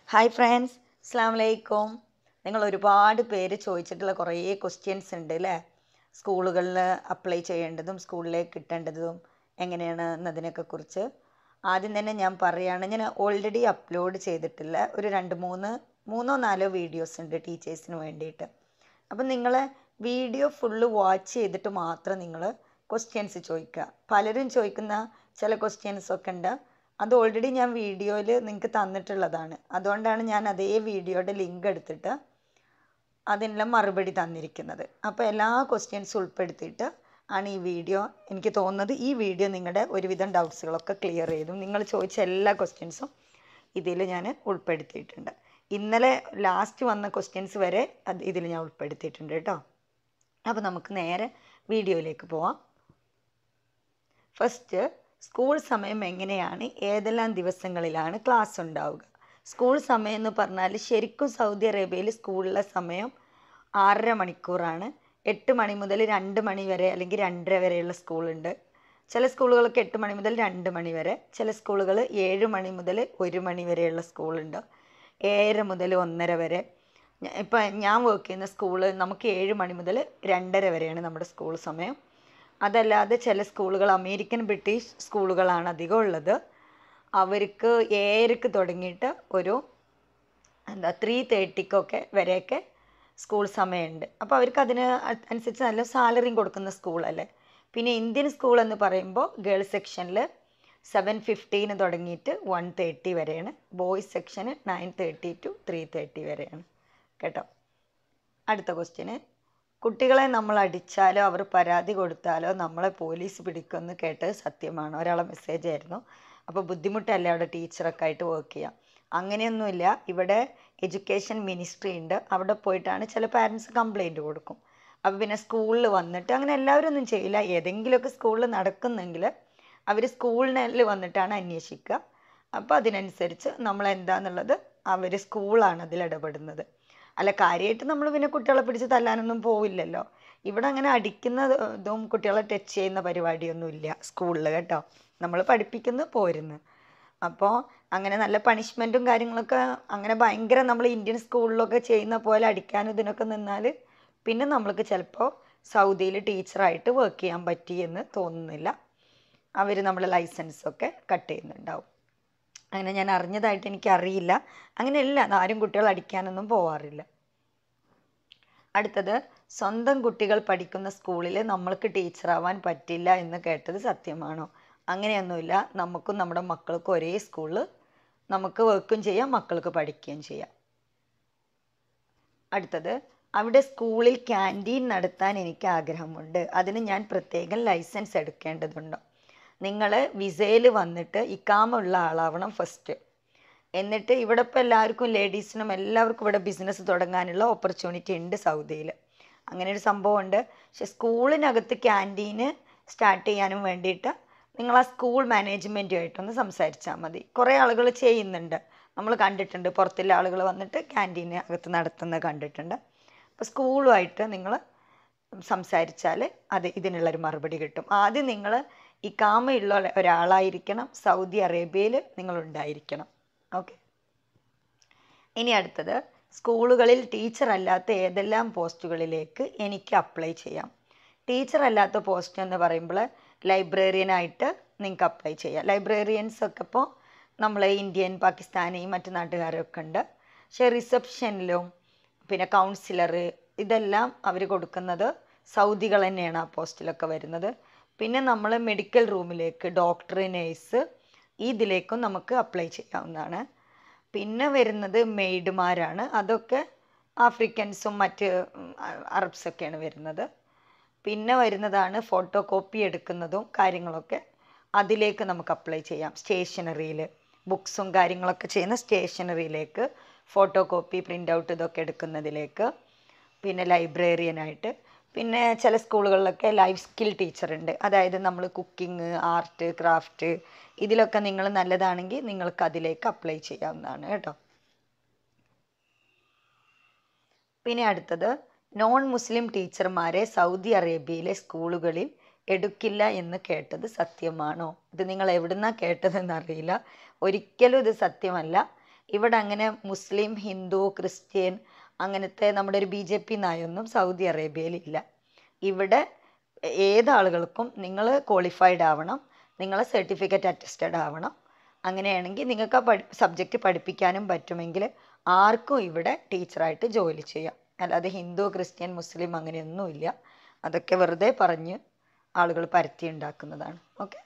hi friends അസ്സാം വലൈക്കും നിങ്ങൾ ഒരുപാട് പേര് ചോദിച്ചിട്ടുള്ള കുറേ ക്വസ്റ്റ്യൻസ് ഉണ്ട് അല്ലേ സ്കൂളുകളിൽ അപ്ലൈ ചെയ്യേണ്ടതും സ്കൂളിലേക്ക് കിട്ടേണ്ടതും എങ്ങനെയാണ് എന്നതിനൊക്കെ കുറിച്ച് ആദ്യം തന്നെ ഞാൻ പറയുകയാണ് ഞാൻ ഓൾറെഡി അപ്ലോഡ് ചെയ്തിട്ടുള്ള ഒരു രണ്ട് മൂന്ന് മൂന്നോ നാലോ വീഡിയോസ് ഉണ്ട് ടീച്ചേഴ്സിന് വേണ്ടിയിട്ട് അപ്പം നിങ്ങൾ വീഡിയോ ഫുള്ള് വാച്ച് ചെയ്തിട്ട് മാത്രം നിങ്ങൾ ക്വസ്റ്റ്യൻസ് ചോദിക്കുക പലരും ചോദിക്കുന്ന ചില ക്വസ്റ്റ്യൻസ് ഒക്കെ ഉണ്ട് അത് ഓൾറെഡി ഞാൻ വീഡിയോയിൽ നിങ്ങൾക്ക് തന്നിട്ടുള്ളതാണ് അതുകൊണ്ടാണ് ഞാൻ അതേ വീഡിയോയുടെ ലിങ്ക് എടുത്തിട്ട് അതിനുള്ള മറുപടി തന്നിരിക്കുന്നത് അപ്പോൾ എല്ലാ ക്വസ്റ്റ്യൻസും ഉൾപ്പെടുത്തിയിട്ട് ആണ് ഈ വീഡിയോ എനിക്ക് തോന്നുന്നത് ഈ വീഡിയോ നിങ്ങളുടെ ഒരുവിധം ഡൗട്ട്സുകളൊക്കെ ക്ലിയർ ചെയ്തു നിങ്ങൾ ചോദിച്ച എല്ലാ ക്വസ്റ്റ്യൻസും ഇതിൽ ഞാൻ ഉൾപ്പെടുത്തിയിട്ടുണ്ട് ഇന്നലെ ലാസ്റ്റ് വന്ന ക്വസ്റ്റ്യൻസ് വരെ അത് ഇതിൽ ഞാൻ ഉൾപ്പെടുത്തിയിട്ടുണ്ട് കേട്ടോ അപ്പോൾ നമുക്ക് നേരെ വീഡിയോയിലേക്ക് പോവാം ഫസ്റ്റ് സ്കൂൾ സമയം എങ്ങനെയാണ് ഏതെല്ലാം ദിവസങ്ങളിലാണ് ക്ലാസ് ഉണ്ടാവുക സ്കൂൾ സമയം എന്ന് പറഞ്ഞാൽ ശരിക്കും സൗദി അറേബ്യയിൽ സ്കൂളിലെ സമയം ആറര മണിക്കൂറാണ് എട്ട് മണി മുതൽ രണ്ട് മണി വരെ അല്ലെങ്കിൽ രണ്ടര വരെയുള്ള സ്കൂളുണ്ട് ചില സ്കൂളുകളൊക്കെ എട്ട് മണി മുതൽ രണ്ട് മണി വരെ ചില സ്കൂളുകൾ ഏഴ് മണി മുതൽ ഒരു മണി വരെയുള്ള സ്കൂളുണ്ട് ഏഴര മുതൽ ഒന്നര വരെ ഇപ്പം ഞാൻ വർക്ക് ചെയ്യുന്ന സ്കൂള് നമുക്ക് ഏഴ് മണി മുതൽ രണ്ടര വരെയാണ് നമ്മുടെ സ്കൂൾ സമയം അതല്ലാതെ ചില സ്കൂളുകൾ അമേരിക്കൻ ബ്രിട്ടീഷ് സ്കൂളുകളാണ് അധികം ഉള്ളത് അവർക്ക് ഏഴരക്ക് തുടങ്ങിയിട്ട് ഒരു എന്താ ത്രീ തേർട്ടിക്കൊക്കെ വരെയൊക്കെ സ്കൂൾ സമയമുണ്ട് അപ്പോൾ അവർക്ക് അതിന് അനുസരിച്ച് നല്ല സാലറിയും കൊടുക്കുന്ന സ്കൂളല്ലേ പിന്നെ ഇന്ത്യൻ സ്കൂൾ എന്ന് പറയുമ്പോൾ ഗേൾസ് സെക്ഷനിൽ സെവൻ ഫിഫ്റ്റീന് തുടങ്ങിയിട്ട് വൺ തേർട്ടി വരെയാണ് boys section nine thirty to three thirty വരെയാണ് കേട്ടോ അടുത്ത ക്വസ്റ്റ്യന് കുട്ടികളെ നമ്മൾ അടിച്ചാലോ അവർ പരാതി കൊടുത്താലോ നമ്മളെ പോലീസ് പിടിക്കുമെന്ന് കേട്ടത് സത്യമാണ് ഒരാളെ മെസ്സേജ് ആയിരുന്നു അപ്പോൾ ബുദ്ധിമുട്ടല്ലേ അവിടെ ടീച്ചറൊക്കെ ആയിട്ട് വർക്ക് ചെയ്യാം അങ്ങനെയൊന്നുമില്ല ഇവിടെ എഡ്യൂക്കേഷൻ മിനിസ്ട്രി ഉണ്ട് അവിടെ പോയിട്ടാണ് ചില പാരൻസ് കംപ്ലൈൻറ്റ് കൊടുക്കും അപ്പോൾ പിന്നെ സ്കൂളിൽ വന്നിട്ട് അങ്ങനെ എല്ലാവരും ഒന്നും ചെയ്യില്ല ഏതെങ്കിലുമൊക്കെ സ്കൂളിൽ നടക്കുന്നെങ്കിൽ അവർ സ്കൂളിൽ വന്നിട്ടാണ് അന്വേഷിക്കുക അപ്പോൾ അതിനനുസരിച്ച് നമ്മൾ എന്താണെന്നുള്ളത് അവർ സ്കൂളാണ് അതിൽ ഇടപെടുന്നത് അല്ല കാര്യമായിട്ട് നമ്മൾ പിന്നെ കുട്ടികളെ പിടിച്ച് തല്ലാനൊന്നും പോവില്ലല്ലോ ഇവിടെ അങ്ങനെ അടിക്കുന്ന ഇതും കുട്ടികളെ ടച്ച് ചെയ്യുന്ന പരിപാടിയൊന്നും ഇല്ല സ്കൂളിൽ കേട്ടോ നമ്മൾ പഠിപ്പിക്കുന്നു പോരുന്നു അപ്പോൾ അങ്ങനെ നല്ല പണിഷ്മെൻറ്റും കാര്യങ്ങളൊക്കെ അങ്ങനെ ഭയങ്കര നമ്മൾ ഇന്ത്യൻ സ്കൂളിലൊക്കെ ചെയ്യുന്ന പോലെ അടിക്കാനും ഇതിനൊക്കെ നിന്നാൽ പിന്നെ നമ്മൾക്ക് ചിലപ്പോൾ സൗദിയിൽ ടീച്ചറായിട്ട് വർക്ക് ചെയ്യാൻ പറ്റി എന്ന് തോന്നുന്നില്ല അവർ നമ്മുടെ ലൈസൻസൊക്കെ കട്ട് ചെയ്യുന്നുണ്ടാവും അങ്ങനെ ഞാൻ അറിഞ്ഞതായിട്ട് എനിക്കറിയില്ല അങ്ങനെയല്ല ആരും കുട്ടികൾ അടിക്കാനൊന്നും പോവാറില്ല അടുത്തത് സ്വന്തം കുട്ടികൾ പഠിക്കുന്ന സ്കൂളിൽ നമ്മൾക്ക് ടീച്ചറാവാൻ പറ്റില്ല എന്ന് കേട്ടത് സത്യമാണോ അങ്ങനെയൊന്നുമില്ല നമുക്കും നമ്മുടെ മക്കൾക്കും ഒരേ സ്കൂളിൽ നമുക്ക് വർക്കും ചെയ്യാം മക്കൾക്ക് പഠിക്കുകയും ചെയ്യാം അടുത്തത് അവിടെ സ്കൂളിൽ ക്യാൻറ്റീൻ നടത്താൻ എനിക്ക് ആഗ്രഹമുണ്ട് അതിന് ഞാൻ പ്രത്യേകം ലൈസൻസ് എടുക്കേണ്ടതുണ്ടോ നിങ്ങൾ വിസയിൽ വന്നിട്ട് ഇക്കാമ ഉള്ള ആളാവണം ഫസ്റ്റ് എന്നിട്ട് ഇവിടെ ഇപ്പോൾ എല്ലാവർക്കും ലേഡീസിനും എല്ലാവർക്കും ഇവിടെ ബിസിനസ് തുടങ്ങാനുള്ള ഓപ്പർച്യൂണിറ്റി ഉണ്ട് സൗദിയിൽ അങ്ങനെ ഒരു സംഭവമുണ്ട് പക്ഷെ സ്കൂളിനകത്ത് ക്യാൻറ്റീന് സ്റ്റാർട്ട് ചെയ്യാനും വേണ്ടിയിട്ട് നിങ്ങൾ ആ സ്കൂൾ മാനേജ്മെൻറ്റുമായിട്ടൊന്ന് സംസാരിച്ചാൽ മതി കുറേ ആളുകൾ ചെയ്യുന്നുണ്ട് നമ്മൾ കണ്ടിട്ടുണ്ട് പുറത്തുള്ള ആളുകൾ വന്നിട്ട് ക്യാൻറ്റീന് അകത്ത് നടത്തുന്നത് കണ്ടിട്ടുണ്ട് അപ്പോൾ സ്കൂളുമായിട്ട് നിങ്ങൾ സംസാരിച്ചാൽ അത് ഇതിനുള്ളൊരു മറുപടി കിട്ടും ആദ്യം നിങ്ങൾ ഈ കാമയുള്ള ഒരാളായിരിക്കണം സൗദി അറേബ്യയിൽ നിങ്ങളുണ്ടായിരിക്കണം ഓക്കെ ഇനി അടുത്തത് സ്കൂളുകളിൽ ടീച്ചർ അല്ലാത്ത ഏതെല്ലാം പോസ്റ്റുകളിലേക്ക് എനിക്ക് അപ്ലൈ ചെയ്യാം ടീച്ചർ അല്ലാത്ത പോസ്റ്റ് എന്ന് പറയുമ്പോൾ ലൈബ്രറിയനായിട്ട് നിങ്ങൾക്ക് അപ്ലൈ ചെയ്യാം ലൈബ്രറിയൻസ് ഒക്കെ ഇപ്പോൾ നമ്മൾ ഇന്ത്യൻ പാകിസ്ഥാനി മറ്റു നാട്ടുകാരൊക്കെ ഉണ്ട് പക്ഷേ റിസപ്ഷനിലും പിന്നെ കൗൺസിലർ ഇതെല്ലാം അവർ കൊടുക്കുന്നത് സൗദികൾ തന്നെയാണ് ആ പോസ്റ്റിലൊക്കെ വരുന്നത് പിന്നെ നമ്മൾ മെഡിക്കൽ റൂമിലേക്ക് ഡോക്ടർ നേഴ്സ് ഇതിലേക്കും നമുക്ക് അപ്ലൈ ചെയ്യാവുന്നതാണ് പിന്നെ വരുന്നത് മെയ്ഡുമാരാണ് അതൊക്കെ ആഫ്രിക്കൻസും മറ്റ് അറബ്സൊക്കെയാണ് വരുന്നത് പിന്നെ വരുന്നതാണ് ഫോട്ടോ കോപ്പി എടുക്കുന്നതും കാര്യങ്ങളൊക്കെ അതിലേക്ക് നമുക്ക് അപ്ലൈ ചെയ്യാം സ്റ്റേഷനറിയിൽ ബുക്സും കാര്യങ്ങളൊക്കെ ചെയ്യുന്ന സ്റ്റേഷനറിയിലേക്ക് ഫോട്ടോ കോപ്പി പ്രിൻ്റ് ഔട്ട് ഇതൊക്കെ എടുക്കുന്നതിലേക്ക് പിന്നെ ലൈബ്രറിയനായിട്ട് പിന്നെ ചില സ്കൂളുകളിലൊക്കെ ലൈഫ് സ്കിൽ ടീച്ചർ ഉണ്ട് അതായത് നമ്മൾ കുക്കിംഗ് ആർട്ട് ക്രാഫ്റ്റ് ഇതിലൊക്കെ നിങ്ങൾ നല്ലതാണെങ്കിൽ നിങ്ങൾക്ക് അതിലേക്ക് അപ്ലൈ ചെയ്യാവുന്നതാണ് കേട്ടോ പിന്നെ അടുത്തത് നോൺ മുസ്ലിം ടീച്ചർമാരെ സൗദി അറേബ്യയിലെ സ്കൂളുകളിൽ എടുക്കില്ല എന്ന് കേട്ടത് സത്യമാണോ ഇത് നിങ്ങൾ എവിടുന്നാ കേട്ടതെന്ന് അറിയില്ല ഒരിക്കലും ഇത് സത്യമല്ല ഇവിടെ അങ്ങനെ മുസ്ലിം ഹിന്ദു ക്രിസ്ത്യൻ അങ്ങനത്തെ നമ്മുടെ ഒരു ബി ജെ പി നയമൊന്നും സൗദി അറേബ്യയിൽ ഇല്ല ഇവിടെ ഏത് ആളുകൾക്കും നിങ്ങൾ ക്വാളിഫൈഡ് ആവണം നിങ്ങൾ സർട്ടിഫിക്കറ്റ് അറ്റസ്റ്റഡ് ആവണം അങ്ങനെയാണെങ്കിൽ നിങ്ങൾക്ക് ആ പഠി സബ്ജക്റ്റ് പഠിപ്പിക്കാനും പറ്റുമെങ്കിൽ ആർക്കും ഇവിടെ ടീച്ചറായിട്ട് ജോലി ചെയ്യാം അല്ലാതെ ഹിന്ദു ക്രിസ്ത്യൻ മുസ്ലിം അങ്ങനെയൊന്നുമില്ല അതൊക്കെ വെറുതെ പറഞ്ഞ് ആളുകൾ പരത്തി ഉണ്ടാക്കുന്നതാണ് ഓക്കെ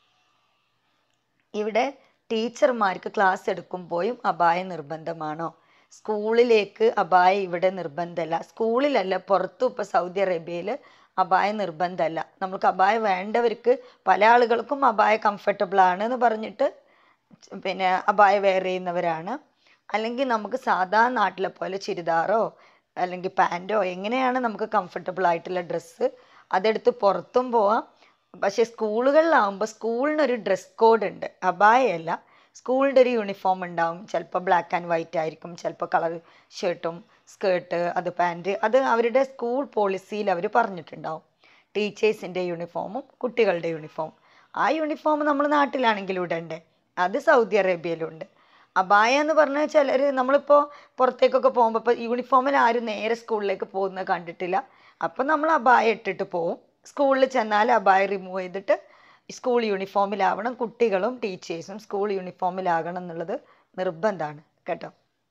ഇവിടെ ടീച്ചർമാർക്ക് ക്ലാസ് എടുക്കുമ്പോഴും അപായ നിർബന്ധമാണോ സ്കൂളിലേക്ക് അപായ ഇവിടെ നിർബന്ധമല്ല സ്കൂളിലല്ല പുറത്തും ഇപ്പോൾ സൗദി അറേബ്യയിൽ അപായ നിർബന്ധമല്ല നമുക്ക് അപായ വേണ്ടവർക്ക് പല ആളുകൾക്കും അപായ കംഫർട്ടബിൾ ആണ് എന്ന് പറഞ്ഞിട്ട് പിന്നെ അപായ വെയർ ചെയ്യുന്നവരാണ് അല്ലെങ്കിൽ നമുക്ക് സാധാ നാട്ടിലെ പോലെ ചുരിദാറോ അല്ലെങ്കിൽ പാൻറ്റോ എങ്ങനെയാണ് നമുക്ക് കംഫർട്ടബിൾ ആയിട്ടുള്ള ഡ്രസ്സ് അതെടുത്ത് പുറത്തും പോവാം പക്ഷേ സ്കൂളുകളിലാവുമ്പോൾ സ്കൂളിനൊരു ഡ്രസ് കോഡ് ഉണ്ട് അപായല്ല സ്കൂളിൻ്റെ ഒരു യൂണിഫോം ഉണ്ടാവും ചിലപ്പോൾ ബ്ലാക്ക് ആൻഡ് വൈറ്റ് ആയിരിക്കും ചിലപ്പോൾ കളർ ഷർട്ടും സ്കേർട്ട് അത് പാൻറ്റ് അത് അവരുടെ സ്കൂൾ പോളിസിയിൽ അവർ പറഞ്ഞിട്ടുണ്ടാവും ടീച്ചേഴ്സിൻ്റെ യൂണിഫോമും കുട്ടികളുടെ യൂണിഫോം ആ യൂണിഫോം നമ്മൾ നാട്ടിലാണെങ്കിലും ഇടണ്ടേ അത് സൗദി അറേബ്യയിലുണ്ട് അബായ എന്ന് പറഞ്ഞാൽ ചിലർ നമ്മളിപ്പോൾ പുറത്തേക്കൊക്കെ പോകുമ്പോൾ ഇപ്പോൾ യൂണിഫോമിൽ ആരും നേരെ സ്കൂളിലേക്ക് പോകുന്നത് കണ്ടിട്ടില്ല അപ്പം നമ്മൾ അബായ ഇട്ടിട്ട് പോവും സ്കൂളിൽ ചെന്നാൽ അബായ റിമൂവ് ചെയ്തിട്ട് സ്കൂൾ യൂണിഫോമിലാവണം കുട്ടികളും ടീച്ചേഴ്സും സ്കൂൾ യൂണിഫോമിലാകണം എന്നുള്ളത് നിർബന്ധമാണ് കേട്ടോ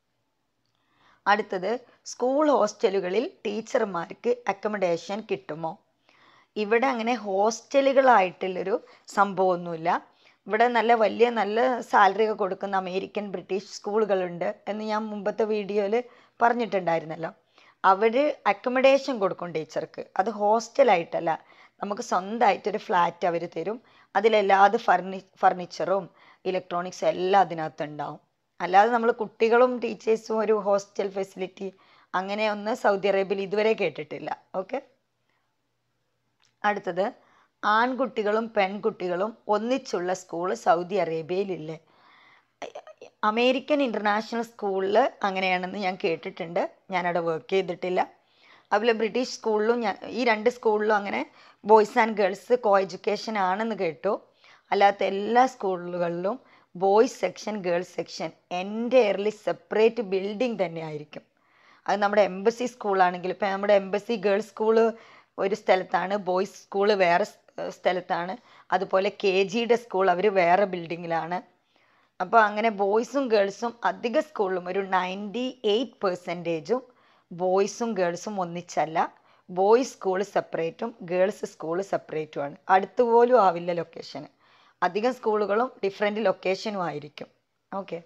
അടുത്തത് സ്കൂൾ ഹോസ്റ്റലുകളിൽ ടീച്ചർമാർക്ക് അക്കോമഡേഷൻ കിട്ടുമോ ഇവിടെ അങ്ങനെ ഹോസ്റ്റലുകളായിട്ടുള്ളൊരു സംഭവമൊന്നുമില്ല ഇവിടെ നല്ല വലിയ നല്ല സാലറി ഒക്കെ കൊടുക്കുന്ന അമേരിക്കൻ ബ്രിട്ടീഷ് സ്കൂളുകളുണ്ട് എന്ന് ഞാൻ മുമ്പത്തെ വീഡിയോയിൽ പറഞ്ഞിട്ടുണ്ടായിരുന്നല്ലോ അവർ അക്കോമഡേഷൻ കൊടുക്കും ടീച്ചർക്ക് അത് ഹോസ്റ്റലായിട്ടല്ല നമുക്ക് സ്വന്തമായിട്ടൊരു ഫ്ലാറ്റ് അവർ തരും അതിലെല്ലാത് ഫർണി ഫർണിച്ചറും ഇലക്ട്രോണിക്സും എല്ലാം അതിനകത്ത് ഉണ്ടാവും അല്ലാതെ നമ്മൾ കുട്ടികളും ടീച്ചേഴ്സും ഒരു ഹോസ്റ്റൽ ഫെസിലിറ്റി അങ്ങനെ ഒന്ന് സൗദി അറേബ്യയിൽ ഇതുവരെ കേട്ടിട്ടില്ല ഓക്കെ അടുത്തത് ആൺകുട്ടികളും പെൺകുട്ടികളും ഒന്നിച്ചുള്ള സ്കൂൾ സൗദി അറേബ്യയിലില്ലേ അമേരിക്കൻ ഇൻ്റർനാഷണൽ സ്കൂളിൽ അങ്ങനെയാണെന്ന് ഞാൻ കേട്ടിട്ടുണ്ട് ഞാനവിടെ വർക്ക് ചെയ്തിട്ടില്ല അതുപോലെ ബ്രിട്ടീഷ് സ്കൂളിലും ഞാൻ ഈ രണ്ട് സ്കൂളിലും അങ്ങനെ boys and girls co education ആണെന്ന് കേട്ടു അല്ലാത്ത എല്ലാ സ്കൂളുകളിലും boys section girls section entirely separate building തന്നെ ആയിരിക്കും അത് നമ്മുടെ എംബസി സ്കൂളാണെങ്കിൽ ഇപ്പം നമ്മുടെ എംബസി ഗേൾസ് സ്കൂള് ഒരു സ്ഥലത്താണ് ബോയ്സ് സ്കൂള് വേറെ സ്ഥലത്താണ് അതുപോലെ കെ ജിയുടെ സ്കൂൾ അവർ വേറെ ബിൽഡിങ്ങിലാണ് അപ്പോൾ അങ്ങനെ ബോയ്സും ഗേൾസും അധിക സ്കൂളിലും ഒരു നയൻറ്റി എയ്റ്റ് പെർസെൻറ്റേജും ബോയ്സും ഗേൾസും ഒന്നിച്ചല്ല ബോയ്സ് സ്കൂൾ സെപ്പറേറ്റും ഗേൾസ് സ്കൂൾ സെപ്പറേറ്റുമാണ് അടുത്ത് പോലും ആവില്ല ലൊക്കേഷന് അധികം സ്കൂളുകളും ഡിഫറെൻറ്റ് ലൊക്കേഷനും ആയിരിക്കും ഓക്കെ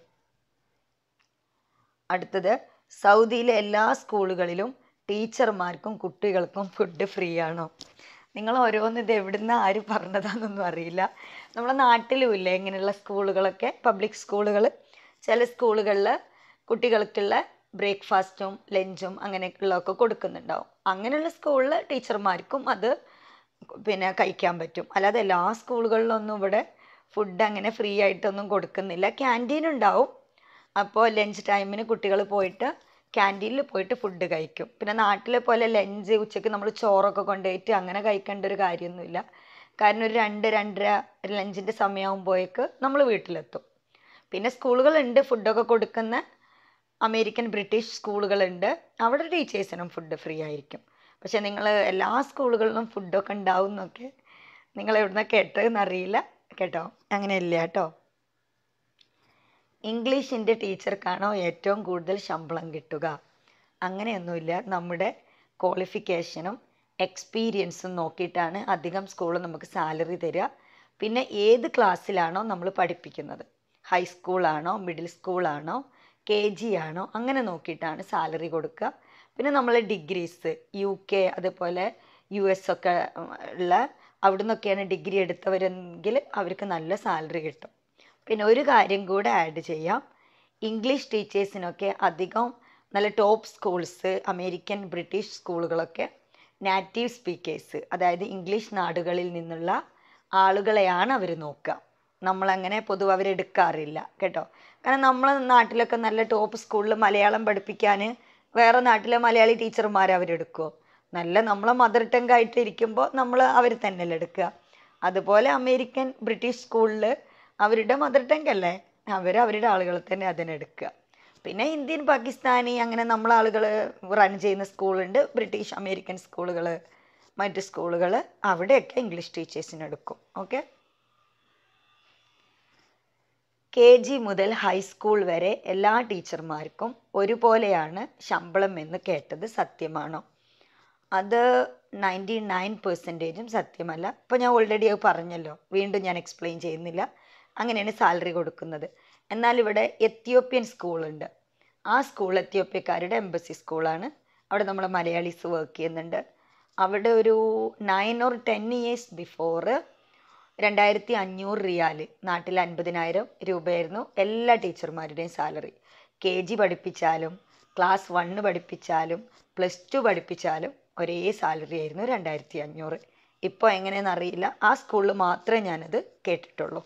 അടുത്തത് സൗദിയിലെ എല്ലാ സ്കൂളുകളിലും ടീച്ചർമാർക്കും കുട്ടികൾക്കും ഫുഡ് ഫ്രീ ആണോ നിങ്ങൾ ഓരോന്ന് ഇത് എവിടുന്ന് ആര് പറഞ്ഞതാണെന്നൊന്നും അറിയില്ല നമ്മുടെ നാട്ടിലും ഇല്ലേ ഇങ്ങനെയുള്ള സ്കൂളുകളൊക്കെ പബ്ലിക് സ്കൂളുകൾ ചില സ്കൂളുകളിൽ കുട്ടികൾക്കുള്ള ബ്രേക്ക്ഫാസ്റ്റും ലഞ്ചും അങ്ങനെയുള്ളതൊക്കെ കൊടുക്കുന്നുണ്ടാവും അങ്ങനെയുള്ള സ്കൂളിൽ ടീച്ചർമാർക്കും അത് പിന്നെ കഴിക്കാൻ പറ്റും അല്ലാതെ എല്ലാ സ്കൂളുകളിലൊന്നും ഇവിടെ ഫുഡ് അങ്ങനെ ഫ്രീ ആയിട്ടൊന്നും കൊടുക്കുന്നില്ല ക്യാൻറ്റീൻ ഉണ്ടാവും അപ്പോൾ ലഞ്ച് ടൈമിന് കുട്ടികൾ പോയിട്ട് ക്യാൻറ്റീനിൽ പോയിട്ട് ഫുഡ് കഴിക്കും പിന്നെ നാട്ടിലെ പോലെ ലഞ്ച് ഉച്ചയ്ക്ക് നമ്മൾ ചോറൊക്കെ കൊണ്ടുപോയിട്ട് അങ്ങനെ കഴിക്കേണ്ട ഒരു കാര്യമൊന്നുമില്ല കാരണം ഒരു രണ്ട് രണ്ടര ലഞ്ചിൻ്റെ സമയമാകുമ്പോഴേക്ക് നമ്മൾ വീട്ടിലെത്തും പിന്നെ സ്കൂളുകളുണ്ട് ഫുഡൊക്കെ കൊടുക്കുന്ന അമേരിക്കൻ ബ്രിട്ടീഷ് സ്കൂളുകളുണ്ട് അവിടെ ടീച്ചേഴ്സിനും ഫുഡ് ഫ്രീ ആയിരിക്കും പക്ഷേ നിങ്ങൾ എല്ലാ സ്കൂളുകളിലും ഫുഡൊക്കെ ഉണ്ടാവും എന്നൊക്കെ നിങ്ങൾ എവിടുന്ന കേട്ടതെന്ന് അറിയില്ല കേട്ടോ അങ്ങനെയല്ല കേട്ടോ ഇംഗ്ലീഷിൻ്റെ ടീച്ചർക്കാണോ ഏറ്റവും കൂടുതൽ ശമ്പളം കിട്ടുക അങ്ങനെയൊന്നുമില്ല നമ്മുടെ ക്വാളിഫിക്കേഷനും എക്സ്പീരിയൻസും നോക്കിയിട്ടാണ് അധികം സ്കൂൾ നമുക്ക് സാലറി തരിക പിന്നെ ഏത് ക്ലാസ്സിലാണോ നമ്മൾ പഠിപ്പിക്കുന്നത് ഹൈസ്കൂളാണോ മിഡിൽ സ്കൂളാണോ കെ ജി ആണോ അങ്ങനെ നോക്കിയിട്ടാണ് സാലറി കൊടുക്കുക പിന്നെ നമ്മൾ ഡിഗ്രീസ് യു കെ അതുപോലെ യു എസ് ഒക്കെ ഉള്ള അവിടെ നിന്നൊക്കെയാണ് ഡിഗ്രി എടുത്തവരെങ്കിൽ അവർക്ക് നല്ല സാലറി കിട്ടും പിന്നെ ഒരു കാര്യം കൂടെ ആഡ് ചെയ്യാം ഇംഗ്ലീഷ് ടീച്ചേഴ്സിനൊക്കെ അധികം നല്ല ടോപ്പ് സ്കൂൾസ് അമേരിക്കൻ ബ്രിട്ടീഷ് സ്കൂളുകളൊക്കെ നാറ്റീവ് സ്പീക്കേഴ്സ് അതായത് ഇംഗ്ലീഷ് നാടുകളിൽ നിന്നുള്ള ആളുകളെയാണ് അവർ നോക്കുക നമ്മളങ്ങനെ പൊതുവെ അവരെടുക്കാറില്ല കേട്ടോ കാരണം നമ്മളെ നാട്ടിലൊക്കെ നല്ല ടോപ്പ് സ്കൂളിൽ മലയാളം പഠിപ്പിക്കാൻ വേറെ നാട്ടിലെ മലയാളി ടീച്ചർമാരെ അവരെടുക്കുമോ നല്ല നമ്മളെ മദർ ടങ് ആയിട്ട് ഇരിക്കുമ്പോൾ നമ്മൾ അവർ തന്നെയല്ലേ എടുക്കുക അതുപോലെ അമേരിക്കൻ ബ്രിട്ടീഷ് സ്കൂളിൽ അവരുടെ മദർ ടങ് അല്ലേ അവർ അവരുടെ ആളുകളെ തന്നെ അതിനെടുക്കുക പിന്നെ ഇന്ത്യൻ പാകിസ്ഥാനി അങ്ങനെ നമ്മളെ ആളുകൾ റൺ ചെയ്യുന്ന സ്കൂളുണ്ട് ബ്രിട്ടീഷ് അമേരിക്കൻ സ്കൂളുകൾ മറ്റ് സ്കൂളുകൾ അവിടെയൊക്കെ ഇംഗ്ലീഷ് ടീച്ചേഴ്സിന് എടുക്കും ഓക്കെ കെ ജി മുതൽ ഹൈസ്കൂൾ വരെ എല്ലാ ടീച്ചർമാർക്കും ഒരുപോലെയാണ് ശമ്പളം എന്ന് കേട്ടത് സത്യമാണോ അത് നയൻറ്റി നയൻ പെർസെൻറ്റേജും സത്യമല്ല ഇപ്പോൾ ഞാൻ ഓൾറെഡി അത് പറഞ്ഞല്ലോ വീണ്ടും ഞാൻ എക്സ്പ്ലെയിൻ ചെയ്യുന്നില്ല അങ്ങനെയാണ് സാലറി കൊടുക്കുന്നത് എന്നാൽ ഇവിടെ എത്യോപ്യൻ സ്കൂളുണ്ട് ആ സ്കൂൾ എത്യോപ്യക്കാരുടെ എംബസി സ്കൂളാണ് അവിടെ നമ്മൾ മലയാളീസ് വർക്ക് ചെയ്യുന്നുണ്ട് അവിടെ ഒരു nine or ten years before രണ്ടായിരത്തി അഞ്ഞൂറ് റിയാൽ നാട്ടിൽ അൻപതിനായിരം രൂപയായിരുന്നു എല്ലാ ടീച്ചർമാരുടെയും സാലറി കെ ജി പഠിപ്പിച്ചാലും ക്ലാസ് വണ്ണ് പഠിപ്പിച്ചാലും പ്ലസ് ടു പഠിപ്പിച്ചാലും ഒരേ സാലറി ആയിരുന്നു രണ്ടായിരത്തി അഞ്ഞൂറ് ഇപ്പോൾ എങ്ങനെയെന്ന് അറിയില്ല ആ സ്കൂളിൽ മാത്രമേ ഞാനത് കേട്ടിട്ടുള്ളൂ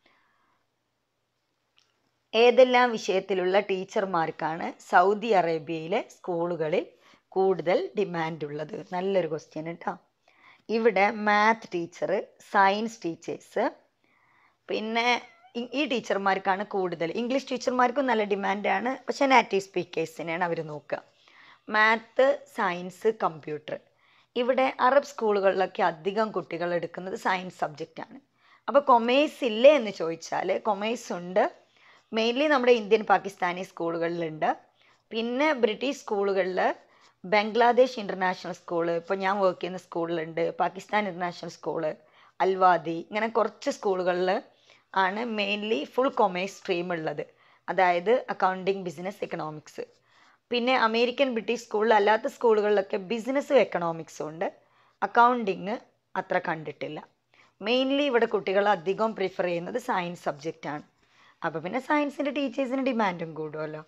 ഏതെല്ലാം വിഷയത്തിലുള്ള ടീച്ചർമാർക്കാണ് സൗദി അറേബ്യയിലെ സ്കൂളുകളിൽ കൂടുതൽ ഡിമാൻഡ് ഉള്ളത് നല്ലൊരു ക്വസ്റ്റ്യൻ കേട്ടോ ഇവിടെ മാത്ത് ടീച്ചർ സയൻസ് ടീച്ചേഴ്സ് പിന്നെ ഈ- ഈ ടീച്ചർമാർക്കാണ് കൂടുതൽ ഇംഗ്ലീഷ് ടീച്ചർമാർക്കും നല്ല ഡിമാൻഡാണ് പക്ഷേ നാറ്റീവ് സ്പീക്കേഴ്സിനെയാണ് അവർ നോക്കുക മാത്ത് സയൻസ് കമ്പ്യൂട്ടർ ഇവിടെ അറബ് സ്കൂളുകളിലൊക്കെ അധികം കുട്ടികൾ എടുക്കുന്നത് സയൻസ് സബ്ജക്റ്റാണ് അപ്പോൾ കൊമേഴ്സ് ഇല്ലേ എന്ന് ചോദിച്ചാൽ കൊമേഴ്സ് ഉണ്ട് മെയിൻലി നമ്മുടെ ഇന്ത്യൻ പാകിസ്ഥാനി സ്കൂളുകളിലുണ്ട് പിന്നെ ബ്രിട്ടീഷ് സ്കൂളുകളിൽ ബംഗ്ലാദേശ് ഇൻ്റർനാഷണൽ സ്കൂള് ഇപ്പോൾ ഞാൻ വർക്ക് ചെയ്യുന്ന സ്കൂളിലുണ്ട് പാകിസ്ഥാൻ ഇൻ്റർനാഷണൽ സ്കൂള് അൽവാദി ഇങ്ങനെ കുറച്ച് സ്കൂളുകളിൽ ആണ് മെയിൻലി ഫുൾ കൊമേഴ്സ് സ്ട്രീം ഉള്ളത് അതായത് അക്കൗണ്ടിങ് ബിസിനസ് എക്കണോമിക്സ് പിന്നെ അമേരിക്കൻ ബ്രിട്ടീഷ് സ്കൂളിൽ അല്ലാത്ത സ്കൂളുകളിലൊക്കെ ബിസിനസ്സും എക്കണോമിക്സും ഉണ്ട് അക്കൗണ്ടിങ് അത്ര കണ്ടിട്ടില്ല മെയിൻലി ഇവിടെ കുട്ടികൾ അധികം പ്രിഫർ ചെയ്യുന്നത് സയൻസ് സബ്ജക്റ്റാണ് അപ്പോൾ പിന്നെ സയൻസിൻ്റെ ടീച്ചേഴ്സിന് ഡിമാൻഡും കൂടുമല്ലോ